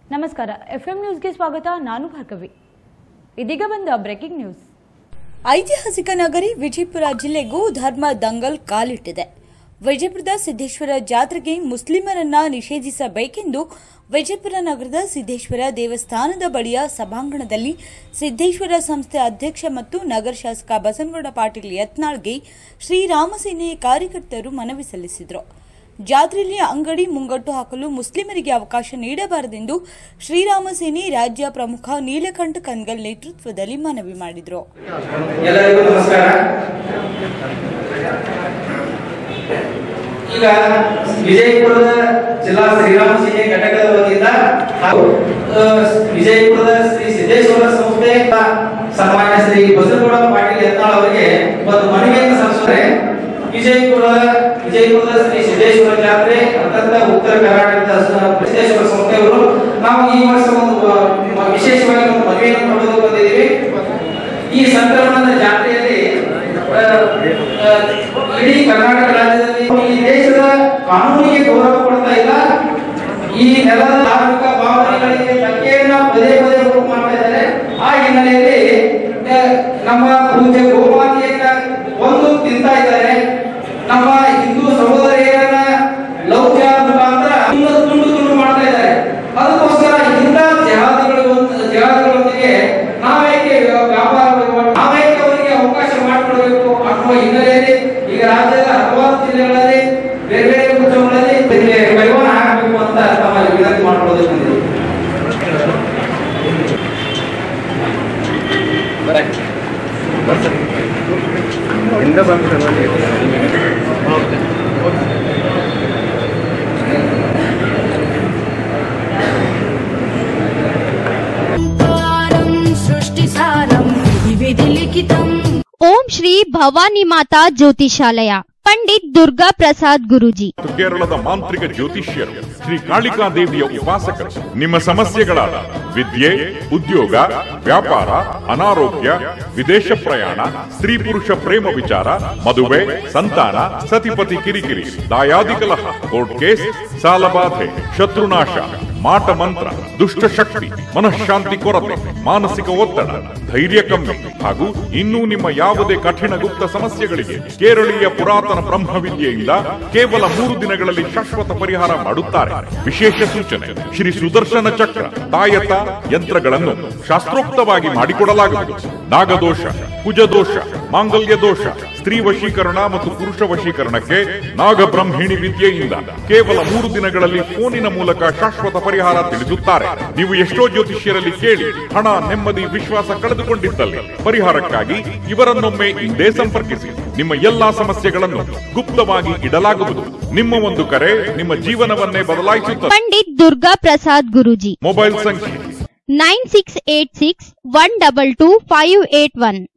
ನಮಸ್ಕಾರ ಎಫ್ಎಂ ನ್ಯೂಸ್ಗೆ ಸ್ವಾಗತ ನಾನು ಭಾರ್ಗವಿ ಇದೀಗ ಬಂದ ಬ್ರೇಕಿಂಗ್ ನ್ಯೂಸ್ ಐತಿಹಾಸಿಕ ನಗರಿ ವಿಜಯಪುರ ಜಿಲ್ಲೆಗೂ ಧರ್ಮ ದಂಗಲ್ ಕಾಲಿಟ್ಟಿದೆ ವಿಜಯಪುರದ ಸಿದ್ದೇಶ್ವರ ಜಾತ್ರೆಗೆ ಮುಸ್ಲಿಮರನ್ನ ನಿಷೇಧಿಸಬೇಕೆಂದು ವಿಜಯಪುರ ನಗರದ ಸಿದ್ದೇಶ್ವರ ದೇವಸ್ಥಾನದ ಬಳಿಯ ಸಭಾಂಗಣದಲ್ಲಿ ಸಿದ್ದೇಶ್ವರ ಸಂಸ್ಥೆ ಅಧ್ಯಕ್ಷ ಮತ್ತು ನಗರ ಶಾಸಕ ಬಸನಗೌಡ ಪಾಟೀಲ್ ಯತ್ನಾಳ್ಗೆ ಶ್ರೀರಾಮ ಸೇನೆ ಕಾರ್ಯಕರ್ತರು ಮನವಿ ಸಲ್ಲಿಸಿದರು ಜಾತ್ರೆಯಲ್ಲಿ ಅಂಗಡಿ ಮುಂಗಟ್ಟು ಹಾಕಲು ಮುಸ್ಲಿಮರಿಗೆ ಅವಕಾಶ ನೀಡಬಾರದೆಂದು ಶ್ರೀರಾಮ ಸೇನೆ ರಾಜ್ಯ ಪ್ರಮುಖ ನೀಲಕಂಠ ಕನ್ಗಲ್ ನೇತೃತ್ವದಲ್ಲಿ ಮನವಿ ಮಾಡಿದರು ಎಲ್ಲರಿಗೂ ನಮಸ್ಕಾರ ಈಗ ವಿಜಯಪುರದ ಜಿಲ್ಲಾ ಶ್ರೀರಾಮ ಸೇನೆ ಘಟಕದ ವತಿಯಿಂದ ಹಾಗೂ ಆ, ವಿಜಯಪುರದ ಶ್ರೀ ಸಿದ್ದೇಶ್ವರ ಸಂಸ್ಥೆ ಸನ್ಮಾನ್ಯ ಶ್ರೀ ಬಸನಗೌಡ ಪಾಟೀಲ್ ಯತ್ನಾಳ್ ಅವರಿಗೆ ಒಂದು ಮನವಿಯನ್ನು ಸಲ್ಲಿಸಿದರೆ ವಿಜಯಪುರ ವಿಜಯಪುರದ ಶ್ರೀ ಸಿದ್ದೇಶ್ವರ ಜಾತ್ರೆ ಅತ್ಯಂತ ಉತ್ತರ ಕರ್ನಾಟಕದ ಸ- ಸಿದ್ದೇಶ್ವರ ಸಂಸ್ಥೆಯವರು ನಾವು ಈ ವರ್ಷ ಒಂದು ಆ, ವಿಶೇಷವಾಗಿ ಒಂದು ಮನವಿಯನ್ನು ಕೊಡೋದಕ್ಕೆ ಬಂದಿದ್ದೀವಿ ಈ ಸಂಕ್ರಮಣದ ಜಾತ್ರೆಯಲ್ಲಿ ಆ, ಆ, ಇಡೀ ಕರ್ನಾಟಕ ರಾಜ್ಯದಲ್ಲಿ ಈ ದೇಶದ ಕಾನೂನಿಗೆ ಗೌರವ ಕೊಡ್ತಾ ಇಲ್ಲ ಈ ನೆಲದ ಧಾರ್ಮಿಕ ಭಾವನೆಗಳಿಗೆ ಧಕ್ಕೆಯನ್ನ ಪದೇ ಪದೇ ಉಂಟು ಮಾಡ್ತಾ ಇದ್ದಾರೆ ಆ ಹಿನ್ನೆಲೆಯಲ್ಲಿ ಆ, ನಮ್ಮ ಪೂಜೆ ಗೋಮಾತೆಯನ್ನ ಒಂದು ತಿಂತಾ ಇದ್ದಾರೆ ನಮ್ಮ ಹಿಂದೂ ಸಹೋದರಿಯರನ್ನ ಲವ್ ಜಿಹಾದ್ ಮುಖಾಂತರ ತುಂಡು ತುಂಡು ತುಂಡು ಮಾಡ್ತಾ ಇದ್ದಾರೆ ಅದಕ್ಕೋಸ್ಕರ ಇಂಥ ಜಹಾದಿಗಳು ಜಹಾದಿಗಳೊಂದಿಗೆ ನಾವೇಕೆ ವ್ಯಾಪಾರ ವಹಿವಾಟು ನಾವೇಕೆ ಅವರಿಗೆ ಅವಕಾಶ ಮಾಡಿಕೊಡಬೇಕು ಅನ್ನುವ ಹಿನ್ನೆಲೆಯಲ್ಲಿ ಈಗ ರಾಜ್ಯದ ಹಲವಾರು ಜಿಲ್ಲೆಗಳಲ್ಲಿ ಬೇರೆ ಬೇರೆ ಉತ್ಸವಗಳಲ್ಲಿ ಇದಕ್ಕೆ ಕೈವಾಣ ಹಾಕಬೇಕು ಅಂತ ತಮ್ಮಲ್ಲಿ ವಿನಂತಿ ಮಾಡ್ಕೊಳ್ಳೋದಕ್ಕೆ ಬಂದಿದೆ ఓంకారం సృష్టిసారం విధి లిఖితం ಓಂ ಶ್ರೀ ಭವಾನಿ ಮಾತಾ ಜ್ಯೋತಿಷಾಲಯ ಪಂಡಿತ್ ದುರ್ಗಾ ಪ್ರಸಾದ್ ಗುರೂಜಿ ಮತ್ತು ಕೇರಳದ ಮಾಂತ್ರಿಕ ಜ್ಯೋತಿಷ್ಯರು ಶ್ರೀ ಕಾಳಿಕಾ ದೇವಿಯ ಉಪಾಸಕರು ನಿಮ್ಮ ಸಮಸ್ಯೆಗಳಾದ ವಿದ್ಯೆ ಉದ್ಯೋಗ ವ್ಯಾಪಾರ ಅನಾರೋಗ್ಯ ವಿದೇಶ ಪ್ರಯಾಣ ಸ್ತ್ರೀ ಪುರುಷ ಪ್ರೇಮ ವಿಚಾರ ಮದುವೆ ಸಂತಾನ ಸತಿಪತಿ ಕಿರಿಕಿರಿ ದಾಯಾದಿ ಕಲಹ ಕೋರ್ಟ್ ಕೇಸ್ ಸಾಲಬಾಧೆ ಶತ್ರುನಾಶ ಮಾಟ ಮಂತ್ರ ದುಷ್ಟ ಶಕ್ತಿ ಮನಃಶಾಂತಿ ಕೊರತೆ ಮಾನಸಿಕ ಒತ್ತಡ ಧೈರ್ಯ ಕಮ್ಮಿ ಹಾಗೂ ಇನ್ನೂ ನಿಮ್ಮ ಯಾವುದೇ ಕಠಿಣ ಗುಪ್ತ ಸಮಸ್ಯೆಗಳಿಗೆ ಕೇರಳೀಯ ಪುರಾತನ ಬ್ರಹ್ಮವಿದ್ಯೆಯಿಂದ ಕೇವಲ ಮೂರು ದಿನಗಳಲ್ಲಿ ಶಾಶ್ವತ ಪರಿಹಾರ ಮಾಡುತ್ತಾರೆ ವಿಶೇಷ ಸೂಚನೆ ಶ್ರೀ ಸುದರ್ಶನ ಚಕ್ರ ತಾಯತ ಯಂತ್ರಗಳನ್ನು ಶಾಸ್ತ್ರೋಕ್ತವಾಗಿ ಮಾಡಿಕೊಡಲಾಗುವುದು ನಾಗದೋಷ ಕುಜದೋಷ ಮಾಂಗಲ್ಯ ದೋಷ ಸ್ತ್ರೀ ವಶೀಕರಣ ಮತ್ತು ಪುರುಷ ವಶೀಕರಣಕ್ಕೆ ನಾಗಬ್ರಹ್ಮಿಣಿ ವಿದ್ಯೆಯಿಂದ ಕೇವಲ ಮೂರು ದಿನಗಳಲ್ಲಿ ಫೋನಿನ ಮೂಲಕ ಶಾಶ್ವತ ಪರಿಹಾರ ತಿಳಿಸುತ್ತಾರೆ ನೀವು ಎಷ್ಟೋ ಜ್ಯೋತಿಷ್ಯರಲ್ಲಿ ಕೇಳಿ ಹಣ ನೆಮ್ಮದಿ ವಿಶ್ವಾಸ ಕಳೆದುಕೊಂಡಿದ್ದಲ್ಲಿ ಪರಿಹಾರಕ್ಕಾಗಿ ಇವರನ್ನೊಮ್ಮೆ ಇಂದೇ ಸಂಪರ್ಕಿಸಿ ನಿಮ್ಮ ಎಲ್ಲಾ ಸಮಸ್ಯೆಗಳನ್ನು ಗುಪ್ತವಾಗಿ ಇಡಲಾಗುವುದು ನಿಮ್ಮ ಒಂದು ಕರೆ ನಿಮ್ಮ ಜೀವನವನ್ನೇ ಬದಲಾಯಿಸುತ್ತದೆ ಪಂಡಿತ್ ದುರ್ಗಾ ಪ್ರಸಾದ್ ಗುರೂಜಿ ಮೊಬೈಲ್ ಸಂಖ್ಯೆ nine six eight six one double two five eight one